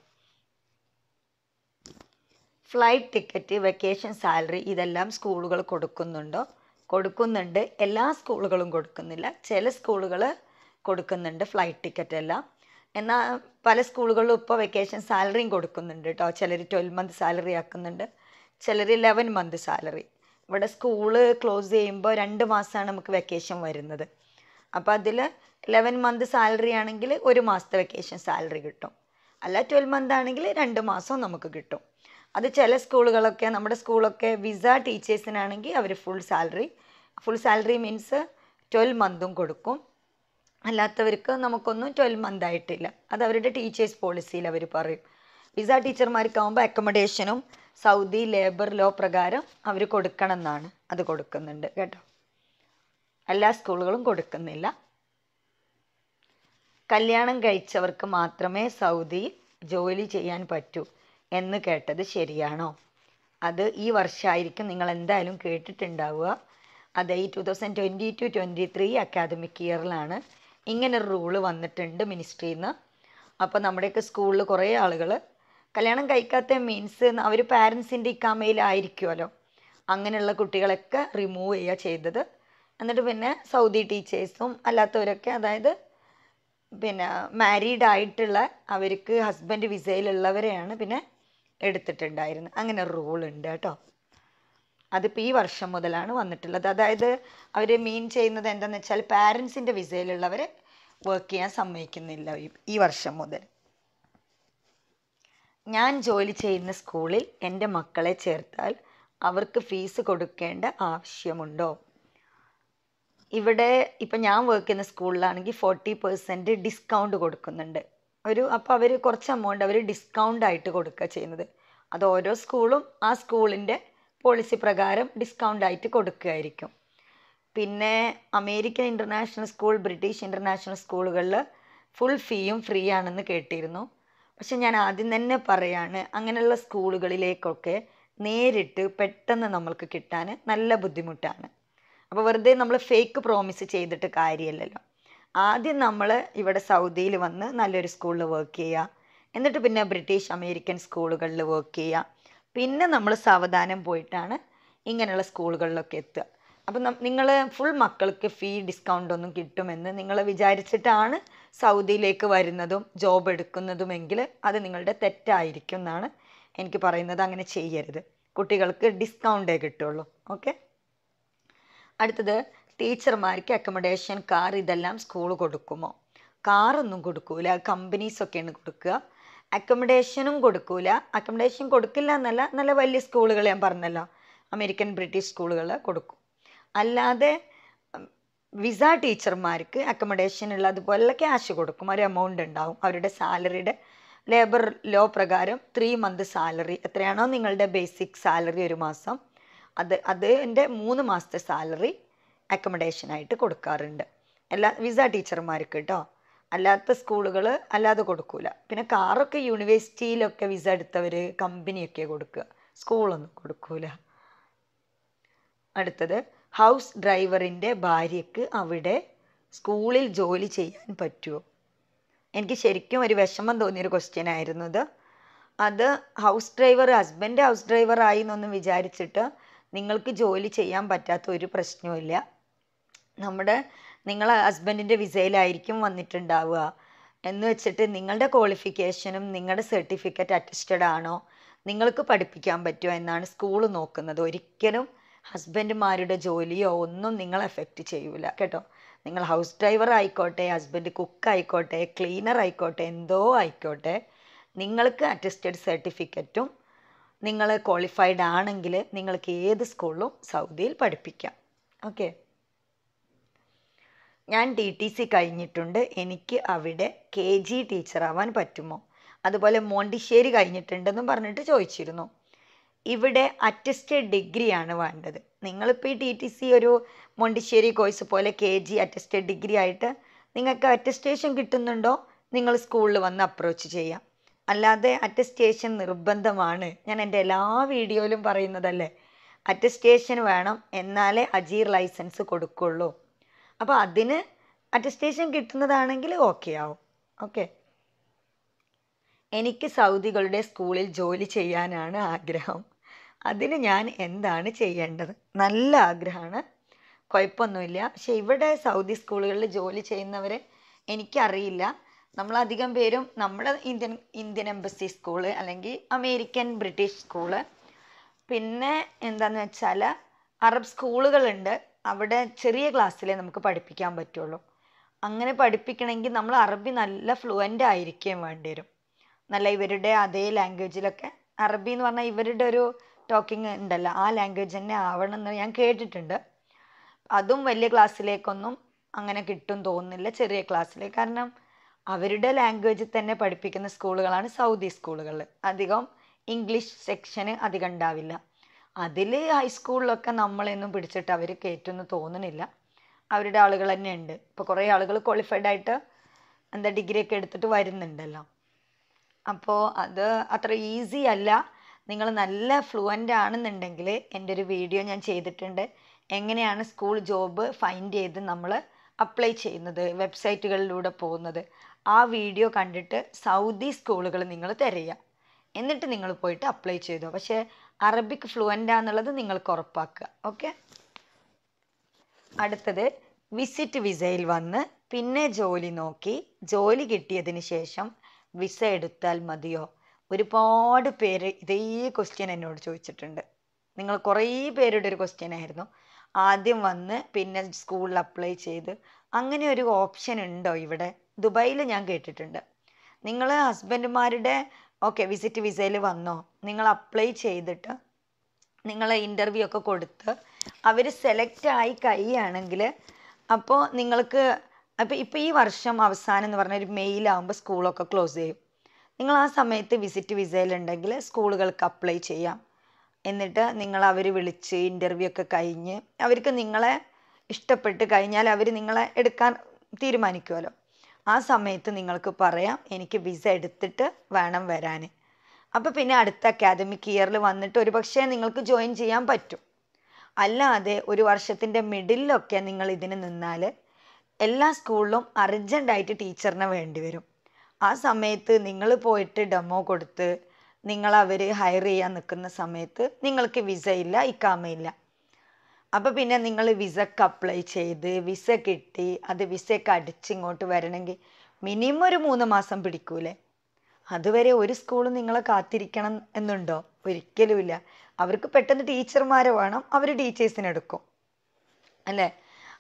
ഫ്ലൈറ്റ് ടിക്കറ്റ് വെക്കേഷൻ സാലറി ഇതെല്ലാം സ്കൂളുകൾ കൊടുക്കുന്നുണ്ടോ കൊടുക്കുന്നുണ്ട് എല്ലാ സ്കൂളുകളും കൊടുക്കുന്നില്ല ചില സ്കൂളുകൾ കൊടുക്കുന്നുണ്ട് ഫ്ലൈറ്റ് ടിക്കറ്റ് എല്ലാം എന്നാൽ പല സ്കൂളുകളിലും ഇപ്പോൾ വെക്കേഷൻ സാലറിയും കൊടുക്കുന്നുണ്ട് കേട്ടോ ചിലർ ട്വൽവ് മന്ത് സാലറി ആക്കുന്നുണ്ട് ചിലർ ഇലവൻ മന്ത് സാലറി ഇവിടെ സ്കൂള് ക്ലോസ് ചെയ്യുമ്പോൾ രണ്ട് മാസമാണ് നമുക്ക് വെക്കേഷൻ വരുന്നത് അപ്പോൾ അതിൽ ഇലവൻ മന്ത് സാലറി ആണെങ്കിൽ ഒരു മാസത്തെ വെക്കേഷൻ സാലറി കിട്ടും അല്ല ട്വൽവ് മന്ത് ആണെങ്കിൽ രണ്ട് മാസവും നമുക്ക് കിട്ടും അത് ചില സ്കൂളുകളൊക്കെ നമ്മുടെ സ്കൂളൊക്കെ വിസ ടീച്ചേഴ്സിനാണെങ്കിൽ അവർ full salary full salary means twelve മന്തും കൊടുക്കും അല്ലാത്തവർക്ക് നമുക്കൊന്നും ട്വൽവ് മന്ത് ആയിട്ടില്ല അത് അവരുടെ ടീച്ചേഴ്സ് പോളിസിയിൽ അവർ പറയും വിസ ടീച്ചർമാർക്കാവുമ്പോൾ അക്കോമഡേഷനും സൗദി ലേബർ ലോ പ്രകാരം അവർ കൊടുക്കണം എന്നാണ് അത് കൊടുക്കുന്നുണ്ട് കേട്ടോ എല്ലാ സ്കൂളുകളും കൊടുക്കുന്നില്ല കല്യാണം കഴിച്ചവർക്ക് മാത്രമേ സൗദിയിൽ ജോലി ചെയ്യാൻ പറ്റൂ എന്ന് കേട്ടത് ശരിയാണോ അത് ഈ വർഷമായിരിക്കും നിങ്ങൾ എന്തായാലും കേട്ടിട്ടുണ്ടാവുക അത് ഈ two thousand twenty two twenty three academic ഇയറിലാണ് ഇങ്ങനെ ഒരു റൂള് വന്നിട്ടുണ്ട് മിനിസ്ട്രിയിൽ നിന്ന് അപ്പോൾ നമ്മുടെയൊക്കെ സ്കൂളിൽ കുറേ ആളുകൾ കല്യാണം കഴിക്കാത്ത മീൻസ് അവർ പാരൻസിൻ്റെ ഇക്കാമയിലായിരിക്കുമല്ലോ അങ്ങനെയുള്ള കുട്ടികളൊക്കെ റിമൂവ് ചെയ്യുക ചെയ്തത് എന്നിട്ട് പിന്നെ സൗദി ടീച്ചേഴ്സും അല്ലാത്തവരൊക്കെ അതായത് പിന്നെ മാരീഡ് ആയിട്ടുള്ള അവർക്ക് ഹസ്ബൻഡ് വിസയിലുള്ളവരെയാണ് പിന്നെ എടുത്തിട്ടുണ്ടായിരുന്നത് അങ്ങനെ ഒരു റൂൾ ഉണ്ട് കേട്ടോ അതിപ്പോൾ ഈ വർഷം മുതലാണ് വന്നിട്ടുള്ളത് അതായത് അവർ മീൻ ചെയ്യുന്നത് എന്താണെന്ന് വെച്ചാൽ പാരൻസിൻ്റെ വിസയിലുള്ളവരെ വർക്ക് ചെയ്യാൻ സമ്മതിക്കുന്നില്ല ഈ- ഈ വർഷം മുതൽ ഞാൻ ജോലി ചെയ്യുന്ന സ്കൂളിൽ എൻ്റെ മക്കളെ ചേർത്താൽ അവർക്ക് ഫീസ് കൊടുക്കേണ്ട ആവശ്യമുണ്ടോ ഇവിടെ ഇപ്പം ഞാൻ വർക്ക് ചെയ്യുന്ന സ്കൂളിലാണെങ്കിൽ ഫോർട്ടി പെർസെൻറ്റ് ഡിസ്കൗണ്ട് കൊടുക്കുന്നുണ്ട് ഒരു അപ്പോൾ അവർ കുറച്ച് എമൗണ്ട് അവർ ഡിസ്കൗണ്ട് ആയിട്ട് കൊടുക്കുക ചെയ്യുന്നത് അത് ഓരോ സ്കൂളും ആ സ്കൂളിൻ്റെ പോളിസി പ്രകാരം ഡിസ്കൗണ്ട് ആയിട്ട് കൊടുക്കുകയായിരിക്കും പിന്നെ American international school British international സ്കൂളുകളിൽ ഫുൾ ഫീയും ഫ്രീ ആണെന്ന് കേട്ടിരുന്നു പക്ഷെ ഞാൻ ആദ്യം തന്നെ പറയാണ് അങ്ങനെയുള്ള സ്കൂളുകളിലേക്കൊക്കെ നേരിട്ട് പെട്ടെന്ന് നമ്മൾക്ക് കിട്ടാൻ നല്ല ബുദ്ധിമുട്ടാണ് അപ്പോൾ വെറുതെ നമ്മൾ ഫേക്ക് പ്രോമിസ് ചെയ്തിട്ട് കാര്യമില്ലല്ലോ ആദ്യം നമ്മൾ ഇവിടെ സൗദിയിൽ വന്ന് നല്ലൊരു സ്കൂളിൽ വർക്ക് ചെയ്യുക എന്നിട്ട് പിന്നെ ബ്രിട്ടീഷ് അമേരിക്കൻ സ്കൂളുകളിൽ വർക്ക് ചെയ്യുക പിന്നെ നമ്മൾ സാവധാനം പോയിട്ടാണ് ഇങ്ങനെയുള്ള സ്കൂളുകളിലൊക്കെ എത്തുക അപ്പം നിങ്ങൾ ഫുൾ മക്കൾക്ക് ഫീ ഡിസ്കൗണ്ട് ഒന്നും കിട്ടുമെന്ന് നിങ്ങൾ വിചാരിച്ചിട്ടാണ് സൗദിയിലേക്ക് വരുന്നതും ജോബ് എടുക്കുന്നതുമെങ്കിൽ അത് നിങ്ങളുടെ തെറ്റായിരിക്കും എന്നാണ് എനിക്ക് പറയുന്നത് അങ്ങനെ ചെയ്യരുത് കുട്ടികൾക്ക് ഡിസ്കൗണ്ടേ കിട്ടുള്ളൂ ഓക്കെ അടുത്തത് ടീച്ചർമാർക്ക് അക്കോമഡേഷൻ കാർ ഇതെല്ലാം സ്കൂൾ കൊടുക്കുമോ കാറൊന്നും കൊടുക്കൂല കമ്പനീസൊക്കെയാണ് കൊടുക്കുക അക്കോമഡേഷനും കൊടുക്കൂല അക്കോമഡേഷൻ കൊടുക്കില്ല എന്നല്ല നല്ല വലിയ സ്കൂളുകൾ ഞാൻ പറഞ്ഞല്ലോ അമേരിക്കൻ ബ്രിട്ടീഷ് സ്കൂളുകൾ കൊടുക്കും അല്ലാതെ വിസ ടീച്ചർമാർക്ക് അക്കോമഡേഷൻ ഉള്ള അതുപോലെ ക്യാഷ് കൊടുക്കും ഒരു എമൗണ്ട് ഉണ്ടാവും അവരുടെ സാലറിയുടെ ലേബർ ലോ പ്രകാരം ത്രീ മന്ത് സാലറി എത്രയാണോ നിങ്ങളുടെ ബേസിക് സാലറി ഒരു മാസം അത് അതിൻ്റെ മൂന്ന് മാസത്തെ സാലറി അക്കോമഡേഷനായിട്ട് കൊടുക്കാറുണ്ട് എല്ലാ വിസ ടീച്ചർമാർക്ക് കേട്ടോ അല്ലാത്ത സ്കൂളുകൾ അല്ലാതെ കൊടുക്കൂല പിന്നെ കാറൊക്കെ യൂണിവേഴ്സിറ്റിയിലൊക്കെ വിസ എടുത്തവർ കമ്പനിയൊക്കെ കൊടുക്കുക സ്കൂളൊന്നും കൊടുക്കൂല അടുത്തത് ഹൗസ് ഡ്രൈവറിൻ്റെ ഭാര്യയ്ക്ക് അവിടെ സ്കൂളിൽ ജോലി ചെയ്യാൻ പറ്റുമോ എനിക്ക് ശരിക്കും ഒരു വിഷമം തോന്നിയൊരു ക്വസ്റ്റ്യൻ ആയിരുന്നു ഇത് അത് house driver husband house driver ആയി എന്നൊന്നും വിചാരിച്ചിട്ട് നിങ്ങൾക്ക് ജോലി ചെയ്യാൻ പറ്റാത്ത ഒരു പ്രശ്നവുമില്ല നമ്മുടെ നിങ്ങൾ ഹസ്ബൻഡിൻ്റെ വിസയിലായിരിക്കും വന്നിട്ടുണ്ടാവുക എന്ന് വെച്ചിട്ട് നിങ്ങളുടെ ക്വാളിഫിക്കേഷനും നിങ്ങളുടെ സർട്ടിഫിക്കറ്റ് അറ്റസ്റ്റഡ് ആണോ നിങ്ങൾക്ക് പഠിപ്പിക്കാൻ പറ്റുമോ എന്നാണ് സ്കൂൾ നോക്കുന്നത് ഒരിക്കലും ഹസ്ബൻഡുമാരുടെ ജോലിയോ ഒന്നും നിങ്ങൾ എഫക്റ്റ് ചെയ്യൂല കേട്ടോ നിങ്ങൾ ഹൗസ് ഡ്രൈവർ ആയിക്കോട്ടെ ഹസ്ബൻഡ് കുക്ക് ആയിക്കോട്ടെ ക്ലീനർ ആയിക്കോട്ടെ എന്തോ ആയിക്കോട്ടെ നിങ്ങൾക്ക് അറ്റസ്റ്റഡ് സർട്ടിഫിക്കറ്റും നിങ്ങൾ ക്വാളിഫൈഡ് ആണെങ്കിൽ നിങ്ങൾക്ക് ഏത് സ്കൂളിലും സൗദിയിൽ പഠിപ്പിക്കാം ഓക്കെ ഞാൻ ടി ടി സി കഴിഞ്ഞിട്ടുണ്ട് എനിക്ക് അവിടെ കെ ജി ടീച്ചറാവാൻ പറ്റുമോ അതുപോലെ മോണ്ടിശ്ശേരി കഴിഞ്ഞിട്ടുണ്ടെന്നും പറഞ്ഞിട്ട് ചോദിച്ചിരുന്നു ഇവിടെ അറ്റസ്റ്റഡ് ഡിഗ്രിയാണ് വേണ്ടത് നിങ്ങളിപ്പോൾ ഈ ടി ടി സി ഒരു മോണ്ടിശ്ശേരി കോഴ്സ് പോലെ കെ ജി അറ്റസ്റ്റഡ് ഡിഗ്രി ആയിട്ട് നിങ്ങൾക്ക് അറ്റസ്റ്റേഷൻ കിട്ടുന്നുണ്ടോ നിങ്ങൾ സ്കൂളിൽ വന്ന് അപ്രോച്ച് ചെയ്യാം അല്ലാതെ അറ്റസ്റ്റേഷൻ നിർബന്ധമാണ് ഞാൻ എൻ്റെ എല്ലാ വീഡിയോയിലും പറയുന്നതല്ലേ അറ്റസ്റ്റേഷൻ വേണം എന്നാലേ അജീർ ലൈസൻസ് കൊടുക്കുള്ളൂ അപ്പോൾ അതിന് അറ്റസ്റ്റേഷൻ കിട്ടുന്നതാണെങ്കിൽ ഓക്കെ ആവും ഓക്കെ എനിക്ക് സൗദികളുടെ സ്കൂളിൽ ജോലി ചെയ്യാനാണ് ആഗ്രഹം അതിന് ഞാൻ എന്താണ് ചെയ്യേണ്ടത് നല്ല ആഗ്രഹമാണ് കുഴപ്പമൊന്നുമില്ല പക്ഷെ ഇവിടെ സൗദി സ്കൂളുകളിൽ ജോലി ചെയ്യുന്നവരെ എനിക്കറിയില്ല നമ്മളധികം പേരും നമ്മുടെ ഇന്ത്യൻ ഇന്ത്യൻ എംബസി സ്കൂള് അല്ലെങ്കിൽ അമേരിക്കൻ ബ്രിട്ടീഷ് സ്കൂള് പിന്നെ എന്താണെന്ന് വെച്ചാൽ അറബ് സ്കൂളുകളുണ്ട് അവിടെ ചെറിയ ക്ലാസ്സിലേ നമുക്ക് പഠിപ്പിക്കാൻ പറ്റുള്ളൂ അങ്ങനെ പഠിപ്പിക്കണമെങ്കിൽ നമ്മൾ അറബി നല്ല ഫ്ലുവൻ്റ് ആയിരിക്കുകയും വേണ്ടി വരും നല്ല ഇവരുടെ അതേ ലാംഗ്വേജിലൊക്കെ അറബി എന്ന് പറഞ്ഞാൽ ഇവരുടെ ഒരു ടോക്കിംഗ് ഉണ്ടല്ലോ ആ ലാംഗ്വേജ് തന്നെ ആവണം എന്ന് ഞാൻ കേട്ടിട്ടുണ്ട് അതും വലിയ ക്ലാസ്സിലേക്കൊന്നും അങ്ങനെ കിട്ടും തോന്നുന്നില്ല ചെറിയ ക്ലാസ്സിലേക്ക് കാരണം അവരുടെ ലാംഗ്വേജിൽ തന്നെ പഠിപ്പിക്കുന്ന സ്കൂളുകളാണ് സൗദി സ്കൂളുകൾ അധികം ഇംഗ്ലീഷ് സെക്ഷന് അധികം ഉണ്ടാവില്ല അതിൽ ഹൈസ്കൂളിലൊക്കെ നമ്മളെയൊന്നും പിടിച്ചിട്ട് അവർ കയറ്റുമെന്ന് തോന്നുന്നില്ല അവരുടെ ആളുകൾ തന്നെ ഉണ്ട് ഇപ്പോൾ കുറേ ആളുകൾ ക്വാളിഫൈഡ് ആയിട്ട് എന്താ ഡിഗ്രി ഒക്കെ എടുത്തിട്ട് വരുന്നുണ്ടല്ലോ അപ്പോൾ അത് അത്ര ഈസി അല്ല നിങ്ങൾ നല്ല ഫ്ലുവൻ്റ് ആണെന്നുണ്ടെങ്കിൽ എൻ്റെ ഒരു വീഡിയോ ഞാൻ ചെയ്തിട്ടുണ്ട് എങ്ങനെയാണ് സ്കൂൾ ജോബ് ഫൈൻഡ് ചെയ്ത് നമ്മൾ അപ്ലൈ ചെയ്യുന്നത് വെബ്സൈറ്റുകളിലൂടെ പോകുന്നത് ആ വീഡിയോ കണ്ടിട്ട് സൗദി സ്കൂളുകൾ നിങ്ങൾ തിരയുക എന്നിട്ട് നിങ്ങൾ പോയിട്ട് അപ്ലൈ ചെയ്തു പക്ഷേ അറബിക് ഫ്ലുവൻ്റ് ആണെന്നുള്ളത് നിങ്ങൾക്ക് ഉറപ്പാക്കുക ഓക്കെ അടുത്തത് വിസിറ്റ് വിസയിൽ വന്ന് പിന്നെ ജോലി നോക്കി ജോലി കിട്ടിയതിന് ശേഷം വിസ എടുത്താൽ മതിയോ ഒരുപാട് പേര് ഇതേ ക്വസ്റ്റ്യൻ എന്നോട് ചോദിച്ചിട്ടുണ്ട് നിങ്ങൾ കുറേ പേരുടെ ഒരു ക്വസ്റ്റ്യൻ ആയിരുന്നു ആദ്യം വന്ന് പിന്നെ സ്കൂളിൽ അപ്ലൈ ചെയ്ത് അങ്ങനെ ഒരു ഓപ്ഷൻ ഉണ്ടോ ഇവിടെ ദുബായിൽ ഞാൻ കേട്ടിട്ടുണ്ട് നിങ്ങൾ ഹസ്ബൻഡുമാരുടെ ഓക്കെ വിസിറ്റ് വിസയിൽ വന്നോ നിങ്ങൾ അപ്ലൈ ചെയ്തിട്ട് നിങ്ങൾ ഇൻ്റർവ്യൂ ഒക്കെ കൊടുത്ത് അവർ സെലക്ട് ആയി കഴിയുകയാണെങ്കിൽ അപ്പോൾ നിങ്ങൾക്ക് അപ്പോൾ ഇപ്പോൾ ഈ വർഷം അവസാനം എന്ന് പറഞ്ഞാൽ ഒരു മെയിലാകുമ്പോൾ സ്കൂളൊക്കെ ക്ലോസ് ചെയ്യും നിങ്ങൾ ആ സമയത്ത് വിസിറ്റ് വിസയിലുണ്ടെങ്കിൽ സ്കൂളുകൾക്ക് അപ്ലൈ ചെയ്യാം എന്നിട്ട് നിങ്ങൾ അവർ വിളിച്ച് ഇൻ്റർവ്യൂ ഒക്കെ കഴിഞ്ഞ് അവർക്ക് നിങ്ങളെ ഇഷ്ടപ്പെട്ട് കഴിഞ്ഞാൽ അവർ നിങ്ങളെ എടുക്കാൻ തീരുമാനിക്കുമല്ലോ ആ സമയത്ത് നിങ്ങൾക്ക് പറയാം എനിക്ക് വിസ എടുത്തിട്ട് വേണം വരാൻ അപ്പോൾ പിന്നെ അടുത്ത അക്കാദമിക് ഇയറിൽ വന്നിട്ട് ഒരു പക്ഷേ നിങ്ങൾക്ക് ജോയിൻ ചെയ്യാൻ പറ്റും അല്ലാതെ ഒരു വർഷത്തിൻ്റെ മിഡിലൊക്കെ നിങ്ങൾ ഇതിന് നിന്നാൽ എല്ലാ സ്കൂളിലും അർജൻറ്റായിട്ട് ടീച്ചറിനെ വേണ്ടി വരും ആ സമയത്ത് നിങ്ങൾ പോയിട്ട് ഡെമോ കൊടുത്ത് നിങ്ങൾ അവർ ഹയർ ചെയ്യാൻ നിൽക്കുന്ന സമയത്ത് നിങ്ങൾക്ക് വിസ ഇല്ല ഇക്കാമയില്ല അപ്പോൾ പിന്നെ നിങ്ങൾ വിസക്ക് അപ്ലൈ ചെയ്ത് വിസ കിട്ടി അത് വിസയൊക്കെ അടിച്ച് ഇങ്ങോട്ട് വരണമെങ്കിൽ മിനിമം ഒരു മൂന്ന് മാസം പിടിക്കൂലേ അതുവരെ ഒരു സ്കൂൾ നിങ്ങളെ കാത്തിരിക്കണം എന്നുണ്ടോ ഒരിക്കലുമില്ല അവർക്ക് പെട്ടെന്ന് ടീച്ചർമാരെ വേണം അവർ ടീച്ചേഴ്സിനെടുക്കും അല്ലേ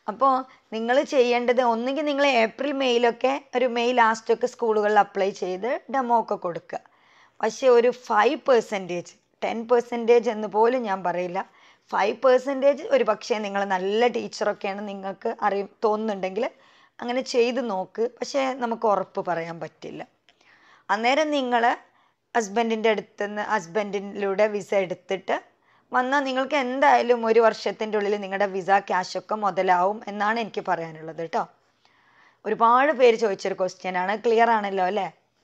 അപ്പോൾ നിങ്ങൾ ചെയ്യേണ്ടത് ഒന്നുകിൽ നിങ്ങൾ ഏപ്രിൽ മെയ്യിലൊക്കെ ഒരു മെയ് ലാസ്റ്റൊക്കെ സ്കൂളുകളിൽ അപ്ലൈ ചെയ്ത് ഡെമോ ഒക്കെ കൊടുക്കുക പക്ഷേ ഒരു ഫൈവ് പെർസെൻറ്റേജ് ടെൻ പെർസെൻറ്റേജ് എന്ന് പോലും ഞാൻ പറയില്ല ഫൈവ് പെർസെൻറ്റേജ് ഒരു പക്ഷേ നിങ്ങൾ നല്ല ടീച്ചറൊക്കെയാണ് നിങ്ങൾക്ക് അറിയ തോന്നുന്നുണ്ടെങ്കിൽ അങ്ങനെ ചെയ്ത് നോക്ക് പക്ഷേ നമുക്ക് ഉറപ്പ് പറയാൻ പറ്റില്ല അന്നേരം നിങ്ങൾ ഹസ്ബൻഡിൻ്റെ അടുത്ത് നിന്ന് ഹസ്ബൻഡിലൂടെ വിസ എടുത്തിട്ട് വന്നാൽ നിങ്ങൾക്ക് എന്തായാലും ഒരു വർഷത്തിൻ്റെ ഉള്ളിൽ നിങ്ങളുടെ വിസ ക്യാഷൊക്കെ മുതലാവും എന്നാണ് എനിക്ക് പറയാനുള്ളത് കേട്ടോ ഒരുപാട് പേര് ചോദിച്ചൊരു ക്വസ്റ്റ്യൻ ആണ് ക്ലിയർ ആണല്ലോ അല്ലേ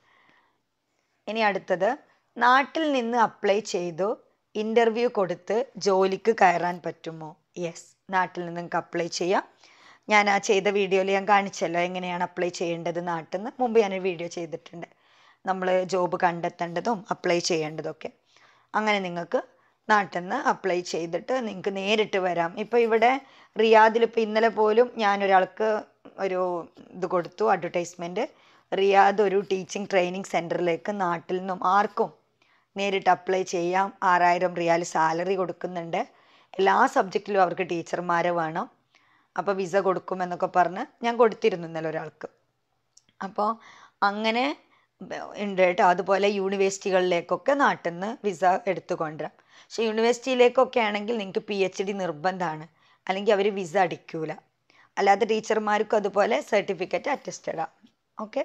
ഇനി അടുത്തത് നാട്ടിൽ നിന്ന് അപ്ലൈ ചെയ്തു ഇൻ്റർവ്യൂ കൊടുത്ത് ജോലിക്ക് കയറാൻ പറ്റുമോ യെസ് നാട്ടിൽ നിന്ന് നിങ്ങൾക്ക് അപ്ലൈ ചെയ്യാം ഞാൻ ആ ചെയ്ത വീഡിയോയിൽ ഞാൻ കാണിച്ചല്ലോ എങ്ങനെയാണ് അപ്ലൈ ചെയ്യേണ്ടത് നാട്ടിൽ നിന്ന് മുമ്പ് ഞാനൊരു വീഡിയോ ചെയ്തിട്ടുണ്ട് നമ്മൾ ജോബ് കണ്ടെത്തേണ്ടതും അപ്ലൈ ചെയ്യേണ്ടതൊക്കെ അങ്ങനെ നിങ്ങൾക്ക് നാട്ടിൽ നിന്ന് അപ്ലൈ ചെയ്തിട്ട് നിങ്ങൾക്ക് നേരിട്ട് വരാം ഇപ്പോൾ ഇവിടെ റിയാദിൽ ഇപ്പോൾ ഇന്നലെ പോലും ഞാനൊരാൾക്ക് ഒരു ഇത് കൊടുത്തു അഡ്വർടൈസ്മെൻറ്റ് റിയാദ് ഒരു ടീച്ചിങ് ട്രെയിനിങ് സെൻറ്ററിലേക്ക് നാട്ടിൽ നിന്നും ആർക്കും നേരിട്ട് അപ്ലൈ ചെയ്യാം ആറായിരം റിയാൽ സാലറി കൊടുക്കുന്നുണ്ട് എല്ലാ സബ്ജക്റ്റിലും അവർക്ക് ടീച്ചർമാരെ വേണം അപ്പോൾ വിസ കൊടുക്കുമെന്നൊക്കെ പറഞ്ഞ് ഞാൻ കൊടുത്തിരുന്നു ഇന്നലെ ഒരാൾക്ക് അപ്പോൾ അങ്ങനെ ഉണ്ട് കേട്ടോ അതുപോലെ യൂണിവേഴ്സിറ്റികളിലേക്കൊക്കെ നാട്ടിൽ നിന്ന് വിസ എടുത്തു കൊണ്ടുവരാം പക്ഷെ യൂണിവേഴ്സിറ്റിയിലേക്കൊക്കെ ആണെങ്കിൽ നിങ്ങൾക്ക് പി എച്ച് ഡി നിർബന്ധമാണ് അല്ലെങ്കിൽ അവർ വിസ അടിക്കൂല അല്ലാത്ത ടീച്ചർമാർക്കും അതുപോലെ സർട്ടിഫിക്കറ്റ് അറ്റസ്റ്റഡ് ആണ് ഓക്കെ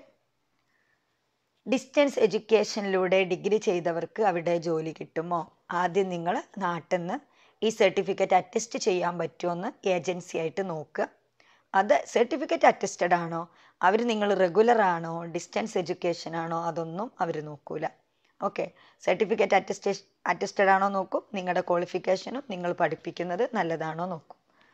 ഡിസ്റ്റൻസ് എഡ്യൂക്കേഷനിലൂടെ ഡിഗ്രി ചെയ്തവർക്ക് അവിടെ ജോലി കിട്ടുമോ ആദ്യം നിങ്ങൾ നാട്ടിൽ നിന്ന് ഈ സർട്ടിഫിക്കറ്റ് അറ്റസ്റ്റ് ചെയ്യാൻ പറ്റുമോ എന്ന് ഏജൻസി ആയിട്ട് നോക്കുക അത് സർട്ടിഫിക്കറ്റ് അറ്റസ്റ്റഡ് ആണോ അവർ നിങ്ങൾ റെഗുലർ ആണോ ഡിസ്റ്റൻസ് എഡ്യൂക്കേഷൻ ആണോ അതൊന്നും അവർ നോക്കൂല ഓക്കെ സർട്ടിഫിക്കറ്റ് അറ്റസ്റ്റേഷൻ അറ്റസ്റ്റഡ് ആണോ നോക്കും നിങ്ങളുടെ ക്വാളിഫിക്കേഷനും നിങ്ങൾ പഠിപ്പിക്കുന്നത് നല്ലതാണോ നോക്കും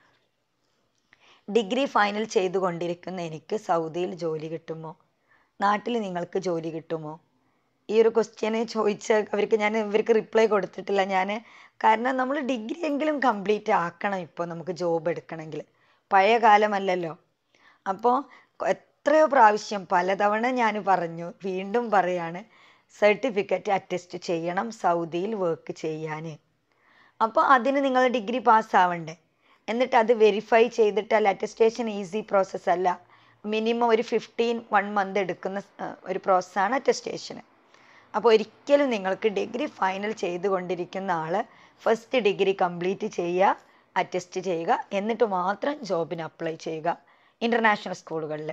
ഡിഗ്രി ഫൈനൽ ചെയ്തുകൊണ്ടിരിക്കുന്ന എനിക്ക് സൗദിയിൽ ജോലി കിട്ടുമോ നാട്ടിൽ നിങ്ങൾക്ക് ജോലി കിട്ടുമോ ഈ ഒരു ക്വസ്റ്റ്യന് ചോദിച്ച അവർക്ക് ഞാൻ ഇവർക്ക് റിപ്ലൈ കൊടുത്തിട്ടില്ല ഞാൻ കാരണം നമ്മൾ ഡിഗ്രി എങ്കിലും കംപ്ലീറ്റ് ആക്കണം ഇപ്പോൾ നമുക്ക് ജോബ് എടുക്കണമെങ്കിൽ പഴയ കാലമല്ലല്ലോ അപ്പോൾ എത്രയോ പ്രാവശ്യം പലതവണ ഞാൻ പറഞ്ഞു വീണ്ടും പറയാണ് സർട്ടിഫിക്കറ്റ് അറ്റസ്റ്റ് ചെയ്യണം സൗദിയിൽ വർക്ക് ചെയ്യാൻ അപ്പോൾ അതിന് നിങ്ങൾ ഡിഗ്രി പാസ്സാവണ്ടേ എന്നിട്ട് അത് വെരിഫൈ ചെയ്തിട്ട് അറ്റസ്റ്റേഷൻ ഈസി പ്രോസസ്സ് അല്ല മിനിമം ഒരു ഫിഫ്റ്റീൻ വൺ മന്ത് എടുക്കുന്ന ഒരു പ്രോസസ്സാണ് അറ്റസ്റ്റേഷന് അപ്പോൾ ഒരിക്കലും നിങ്ങൾക്ക് ഡിഗ്രി ഫൈനൽ ചെയ്തുകൊണ്ടിരിക്കുന്ന ആൾ ഫസ്റ്റ് ഡിഗ്രി കംപ്ലീറ്റ് ചെയ്യുക അറ്റസ്റ്റ് ചെയ്യുക എന്നിട്ട് മാത്രം ജോബിന് അപ്ലൈ ചെയ്യുക ഇൻ്റർനാഷണൽ സ്കൂളുകളിൽ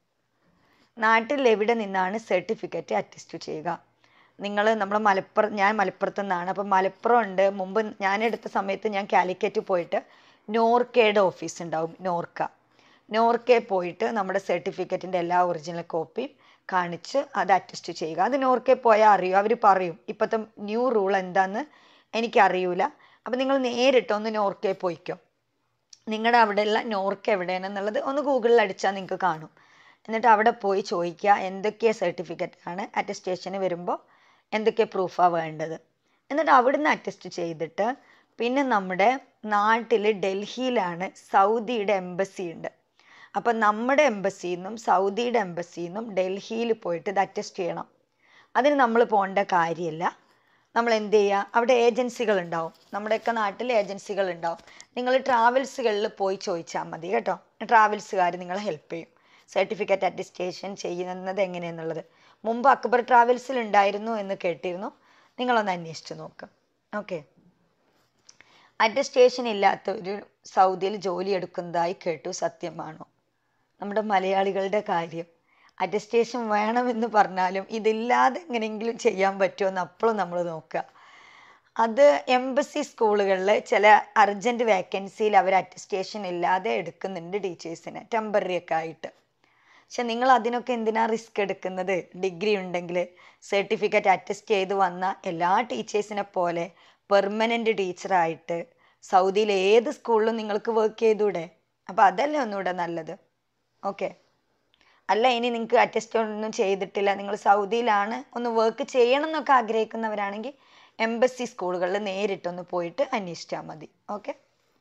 നാട്ടിൽ എവിടെ നിന്നാണ് സർട്ടിഫിക്കറ്റ് അറ്റസ്റ്റ് ചെയ്യുക നിങ്ങൾ നമ്മൾ മലപ്പുറം ഞാൻ മലപ്പുറത്തു നിന്നാണ് അപ്പം മലപ്പുറം ഉണ്ട് മുമ്പ് ഞാൻ എടുത്ത സമയത്ത് ഞാൻ കാലിക്കറ്റ് പോയിട്ട് നോർക്കയുടെ ഓഫീസ് ഉണ്ടാവും നോർക്ക നോർക്കെ പോയിട്ട് നമ്മുടെ സർട്ടിഫിക്കറ്റിൻ്റെ എല്ലാ ഒറിജിനൽ കോപ്പിയും കാണിച്ച് അത് അറ്റസ്റ്റ് ചെയ്യുക അത് നോർക്കെ പോയാൽ അറിയും അവർ പറയും ഇപ്പോഴത്തെ ന്യൂ റൂൾ എന്താണെന്ന് എനിക്കറിയൂല അപ്പം നിങ്ങൾ നേരിട്ട് ഒന്ന് നോർക്കെ പോയിക്കോ നിങ്ങളുടെ അവിടെയുള്ള നോർക്ക് എവിടെയാണെന്നുള്ളത് ഒന്ന് ഗൂഗിളിൽ അടിച്ചാൽ നിങ്ങൾക്ക് കാണും എന്നിട്ട് അവിടെ പോയി ചോദിക്കുക എന്തൊക്കെ സർട്ടിഫിക്കറ്റ് ആണ് അറ്റസ്റ്റേഷന് വരുമ്പോൾ എന്തൊക്കെ പ്രൂഫാണ് വേണ്ടത് എന്നിട്ട് അവിടുന്ന് അറ്റസ്റ്റ് ചെയ്തിട്ട് പിന്നെ നമ്മുടെ നാട്ടിൽ ഡൽഹിയിലാണ് സൗദിയുടെ എംബസി ഉണ്ട് അപ്പം നമ്മുടെ എംബസിയിൽ നിന്നും സൗദിയുടെ എംബസിയിൽ നിന്നും ഡൽഹിയിൽ പോയിട്ട് ഇത് അറ്റസ്റ്റ് ചെയ്യണം അതിന് നമ്മൾ പോകേണ്ട കാര്യമില്ല നമ്മൾ എന്ത് ചെയ്യുക അവിടെ ഏജൻസികൾ ഉണ്ടാവും നമ്മുടെയൊക്കെ നാട്ടിൽ ഏജൻസികൾ ഉണ്ടാവും നിങ്ങൾ ട്രാവൽസുകളിൽ പോയി ചോദിച്ചാൽ മതി കേട്ടോ ട്രാവൽസുകാർ നിങ്ങളെ ഹെൽപ്പ് ചെയ്യും സർട്ടിഫിക്കറ്റ് അറ്റസ്റ്റേഷൻ ചെയ്യുന്നത് എങ്ങനെയെന്നുള്ളത് മുമ്പ് അക്ബർ ട്രാവൽസിൽ ഉണ്ടായിരുന്നു എന്ന് കേട്ടിരുന്നു നിങ്ങളൊന്ന് അന്വേഷിച്ച് നോക്കുക ഓക്കെ അറ്റസ്റ്റേഷൻ ഇല്ലാത്ത ഒരു സൗദിയിൽ ജോലി എടുക്കുന്നതായി കേട്ടു സത്യമാണോ നമ്മുടെ മലയാളികളുടെ കാര്യം അറ്റസ്റ്റേഷൻ വേണമെന്ന് പറഞ്ഞാലും ഇതില്ലാതെ എങ്ങനെയെങ്കിലും ചെയ്യാൻ പറ്റുമോ എന്ന് അപ്പോഴും നമ്മൾ നോക്കുക അത് എംബസി സ്കൂളുകളിൽ ചില അർജൻറ്റ് വേക്കൻസിയിൽ അവർ അറ്റസ്റ്റേഷൻ ഇല്ലാതെ എടുക്കുന്നുണ്ട് ടീച്ചേഴ്സിനെ ടെമ്പററി ഒക്കെ ആയിട്ട് പക്ഷെ നിങ്ങൾ അതിനൊക്കെ എന്തിനാ റിസ്ക് എടുക്കുന്നത് ഡിഗ്രി ഉണ്ടെങ്കിൽ സർട്ടിഫിക്കറ്റ് അറ്റസ്റ്റ് ചെയ്ത് വന്ന എല്ലാ ടീച്ചേഴ്സിനെ പോലെ പെർമനൻ്റ് ടീച്ചറായിട്ട് സൗദിയിൽ ഏത് സ്കൂളിലും നിങ്ങൾക്ക് വർക്ക് ചെയ്തൂടെ അപ്പോൾ അതല്ലേ ഒന്നുകൂടെ നല്ലത് ഓക്കെ അല്ല ഇനി നിങ്ങൾക്ക് അറ്റസ്റ്റ് ഒന്നും ചെയ്തിട്ടില്ല നിങ്ങൾ സൗദിയിലാണ് ഒന്ന് വർക്ക് ചെയ്യണം എന്നൊക്കെ ആഗ്രഹിക്കുന്നവരാണെങ്കിൽ എംബസി സ്കൂളുകളിൽ നേരിട്ടൊന്ന് പോയിട്ട് അന്വേഷിച്ചാൽ മതി okay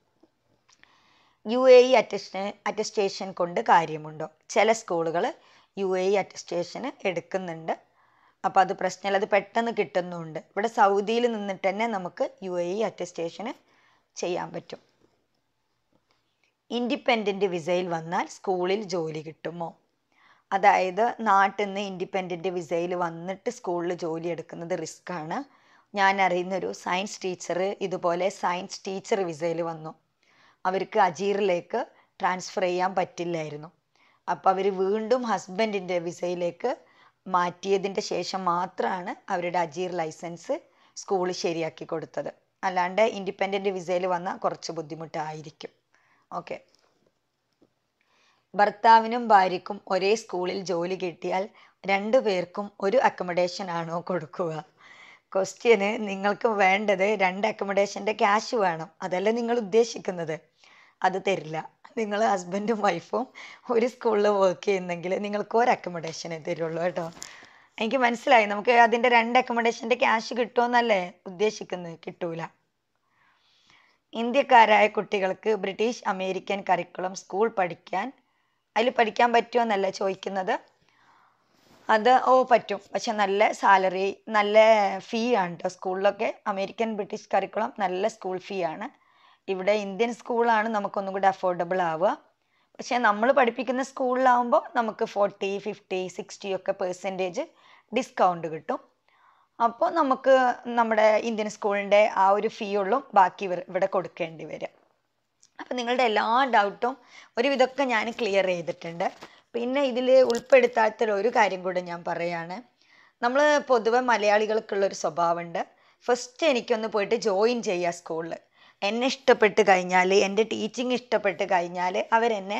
U A E attest attestation കൊണ്ട് കാര്യമുണ്ടോ ചില സ്കൂളുകൾ യു എ ഇ അറ്റസ്റ്റേഷന് എടുക്കുന്നുണ്ട് അപ്പോൾ അത് പ്രശ്നമില്ല അത് പെട്ടെന്ന് കിട്ടുന്നുമുണ്ട് ഇവിടെ സൗദിയിൽ നിന്നിട്ട് തന്നെ നമുക്ക് യു എ ഇ അറ്റസ്റ്റേഷന് ചെയ്യാൻ പറ്റും ഇൻഡിപെൻഡൻറ്റ് വിസയിൽ വന്നാൽ സ്കൂളിൽ ജോലി കിട്ടുമോ അതായത് നാട്ടിൽ നിന്ന് ഇൻഡിപെൻഡൻറ്റ് വിസയിൽ വന്നിട്ട് സ്കൂളിൽ ജോലി എടുക്കുന്നത് റിസ്ക് ആണ് ഞാൻ അറിയുന്നൊരു സയൻസ് ടീച്ചർ ഇതുപോലെ സയൻസ് ടീച്ചർ വിസയിൽ വന്നു അവർക്ക് അജീറിലേക്ക് ട്രാൻസ്ഫർ ചെയ്യാൻ പറ്റില്ലായിരുന്നു അപ്പോൾ അവർ വീണ്ടും ഹസ്ബൻഡിൻ്റെ വിസയിലേക്ക് മാറ്റിയതിൻ്റെ ശേഷം മാത്രമാണ് അവരുടെ അജീർ ലൈസൻസ് സ്കൂൾ ശരിയാക്കി കൊടുത്തത് അല്ലാണ്ട് ഇൻഡിപെൻഡൻറ്റ് വിസയിൽ വന്നാൽ കുറച്ച് ബുദ്ധിമുട്ടായിരിക്കും ഓക്കെ ഭർത്താവിനും ഭാര്യയ്ക്കും ഒരേ സ്കൂളിൽ ജോലി കിട്ടിയാൽ രണ്ടു പേർക്കും ഒരു അക്കോമഡേഷൻ ആണോ കൊടുക്കുക ക്വസ്റ്റ്യന് നിങ്ങൾക്ക് വേണ്ടത് രണ്ട് അക്കോമഡേഷൻ്റെ ക്യാഷ് വേണം അതല്ല നിങ്ങൾ ഉദ്ദേശിക്കുന്നത് അത് തരില്ല നിങ്ങൾ ഹസ്ബൻഡും വൈഫും ഒരു സ്കൂളിൽ വർക്ക് ചെയ്യുന്നെങ്കിൽ നിങ്ങൾക്ക് ഒരു അക്കോമഡേഷനേ തരുള്ളൂ കേട്ടോ എനിക്ക് മനസ്സിലായി നമുക്ക് അതിൻ്റെ രണ്ട് അക്കോമഡേഷൻ്റെ ക്യാഷ് കിട്ടുമെന്നല്ലേ ഉദ്ദേശിക്കുന്നത് കിട്ടൂല ഇന്ത്യക്കാരായ കുട്ടികൾക്ക് ബ്രിട്ടീഷ് അമേരിക്കൻ കരിക്കുളം സ്കൂൾ പഠിക്കാൻ അതിൽ പഠിക്കാൻ പറ്റുമോ എന്നല്ല ചോദിക്കുന്നത് അത് ഓ പറ്റും പക്ഷെ നല്ല സാലറി നല്ല ഫീ ആണ് കേട്ടോ സ്കൂളിലൊക്കെ അമേരിക്കൻ ബ്രിട്ടീഷ് കരിക്കുളം നല്ല സ്കൂൾ ഫീ ആണ് ഇവിടെ ഇന്ത്യൻ സ്കൂളാണ് നമുക്കൊന്നും കൂടി അഫോർഡബിൾ ആവുക പക്ഷേ നമ്മൾ പഠിപ്പിക്കുന്ന സ്കൂളിലാവുമ്പോൾ നമുക്ക് ഫോർട്ടി ഫിഫ്റ്റി സിക്സ്റ്റി ഒക്കെ പെർസെൻറ്റേജ് ഡിസ്കൗണ്ട് കിട്ടും അപ്പോൾ നമുക്ക് നമ്മുടെ ഇന്ത്യൻ സ്കൂളിൻ്റെ ആ ഒരു ഫീ ഉള്ളും ബാക്കി ഇവിടെ കൊടുക്കേണ്ടി വരും അപ്പം നിങ്ങളുടെ എല്ലാ ഡൗട്ടും ഒരുവിധമൊക്കെ ഞാൻ ക്ലിയർ ചെയ്തിട്ടുണ്ട് പിന്നെ ഇതിൽ ഉൾപ്പെടുത്താത്ത ഒരു കാര്യം കൂടെ ഞാൻ പറയാണ് നമ്മൾ പൊതുവെ മലയാളികൾക്കുള്ളൊരു സ്വഭാവമുണ്ട് ഫസ്റ്റ് എനിക്കൊന്ന് പോയിട്ട് ജോയിൻ ചെയ്യുക സ്കൂളിൽ എന്നെ ഇഷ്ടപ്പെട്ട് കഴിഞ്ഞാൽ എൻ്റെ ടീച്ചിങ് ഇഷ്ടപ്പെട്ട് കഴിഞ്ഞാൽ അവരെന്നെ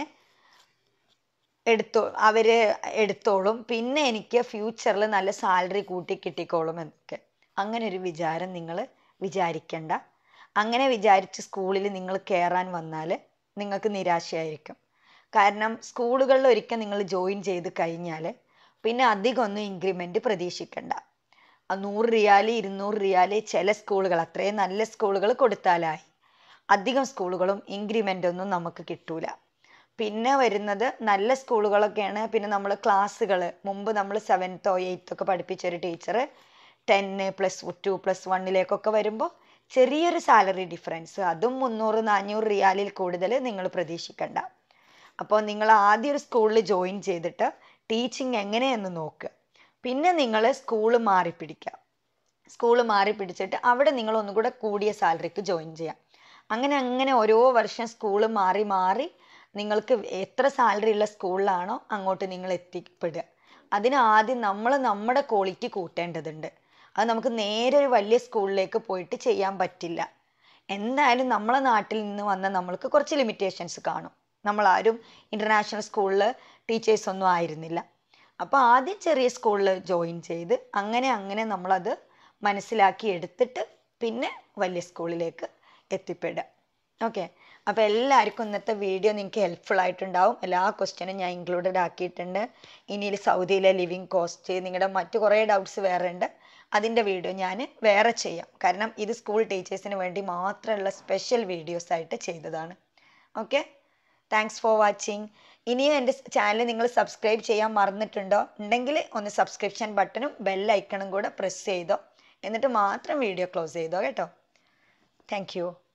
എടുത്തോ അവർ എടുത്തോളും പിന്നെ എനിക്ക് ഫ്യൂച്ചറിൽ നല്ല സാലറി കൂട്ടി കിട്ടിക്കോളും എന്നൊക്കെ അങ്ങനെ ഒരു വിചാരം നിങ്ങൾ വിചാരിക്കണ്ട അങ്ങനെ വിചാരിച്ച് സ്കൂളിൽ നിങ്ങൾ കയറാൻ വന്നാൽ നിങ്ങൾക്ക് നിരാശയായിരിക്കും കാരണം സ്കൂളുകളിൽ ഒരിക്കൽ നിങ്ങൾ ജോയിൻ ചെയ്ത് കഴിഞ്ഞാൽ പിന്നെ അധികം ഒന്നും ഇൻക്രിമെൻറ്റ് പ്രതീക്ഷിക്കണ്ട ആ നൂറ് റിയാൽ ഇരുന്നൂറ് റിയാൽ ചില സ്കൂളുകൾ അത്രയും നല്ല സ്കൂളുകൾ കൊടുത്താലായി അധികം സ്കൂളുകളും ഇൻക്രിമെൻ്റ് ഒന്നും നമുക്ക് കിട്ടൂല പിന്നെ വരുന്നത് നല്ല സ്കൂളുകളൊക്കെയാണ് പിന്നെ നമ്മൾ ക്ലാസ്സുകൾ മുമ്പ് നമ്മൾ സെവൻത്തോ എയ്ത്തോ ഒക്കെ പഠിപ്പിച്ച ഒരു ടീച്ചർ ടെന്ന് പ്ലസ് ടു പ്ലസ് വണ്ണിലേക്കൊക്കെ വരുമ്പോൾ ചെറിയൊരു സാലറി ഡിഫറൻസ് അതും മുന്നൂറ് നാനൂറ് റിയാലിൽ കൂടുതൽ നിങ്ങൾ പ്രതീക്ഷിക്കണ്ട അപ്പോൾ നിങ്ങൾ ആദ്യം ഒരു സ്കൂളിൽ ജോയിൻ ചെയ്തിട്ട് ടീച്ചിങ് എങ്ങനെയെന്ന് നോക്കുക പിന്നെ നിങ്ങൾ സ്കൂൾ മാറി പിടിക്കുക സ്കൂൾ മാറി പിടിച്ചിട്ട് അവിടെ നിങ്ങൾ ഒന്നുകൂടെ കൂടിയ സാലറിക്ക് ജോയിൻ ചെയ്യാം അങ്ങനെ അങ്ങനെ ഓരോ വർഷം സ്കൂൾ മാറി മാറി നിങ്ങൾക്ക് എത്ര സാലറി ഉള്ള സ്കൂളിലാണോ അങ്ങോട്ട് നിങ്ങൾ എത്തിപ്പെടുക അതിന് ആദ്യം നമ്മൾ നമ്മുടെ ക്വാളിറ്റി കൂട്ടേണ്ടതുണ്ട് അത് നമുക്ക് നേരെ ഒരു വലിയ സ്കൂളിലേക്ക് പോയിട്ട് ചെയ്യാൻ പറ്റില്ല എന്തായാലും നമ്മളെ നാട്ടിൽ നിന്ന് വന്ന നമ്മൾക്ക് കുറച്ച് ലിമിറ്റേഷൻസ് കാണും നമ്മളാരും ഇൻ്റർനാഷണൽ സ്കൂളിൽ ടീച്ചേഴ്സ് ഒന്നും ആയിരുന്നില്ല അപ്പോൾ ആദ്യം ചെറിയ സ്കൂളിൽ ജോയിൻ ചെയ്ത് അങ്ങനെ അങ്ങനെ നമ്മളത് മനസ്സിലാക്കി എടുത്തിട്ട് പിന്നെ വലിയ സ്കൂളിലേക്ക് എത്തിപ്പെടുക ഓക്കെ അപ്പോൾ എല്ലാവർക്കും ഇന്നത്തെ വീഡിയോ നിങ്ങൾക്ക് ഹെൽപ്ഫുൾ ആയിട്ടുണ്ടാവും എല്ലാ ക്വസ്റ്റ്യനും ഞാൻ ഇൻക്ലൂഡഡ് ആക്കിയിട്ടുണ്ട് ഇനി സൗദിയിലെ ലിവിങ് കോസ്റ്റ് നിങ്ങളുടെ മറ്റു കുറേ ഡൗട്ട്സ് വേറെ ഉണ്ട് അതിൻ്റെ വീഡിയോ ഞാൻ വേറെ ചെയ്യാം കാരണം ഇത് സ്കൂൾ ടീച്ചേഴ്സിന് വേണ്ടി മാത്രമുള്ള സ്പെഷ്യൽ വീഡിയോസ് ആയിട്ട് ചെയ്തതാണ് ഓക്കെ താങ്ക്സ് ഫോർ വാച്ചിങ് ഇനിയും എൻ്റെ ചാനൽ നിങ്ങൾ സബ്സ്ക്രൈബ് ചെയ്യാൻ മറന്നിട്ടുണ്ടോ ഉണ്ടെങ്കിൽ ഒന്ന് സബ്സ്ക്രിപ്ഷൻ ബട്ടണും ബെൽ ഐക്കണും കൂടെ പ്രസ് ചെയ്തോ എന്നിട്ട് മാത്രം വീഡിയോ ക്ലോസ് ചെയ്തോ കേട്ടോ താങ്ക്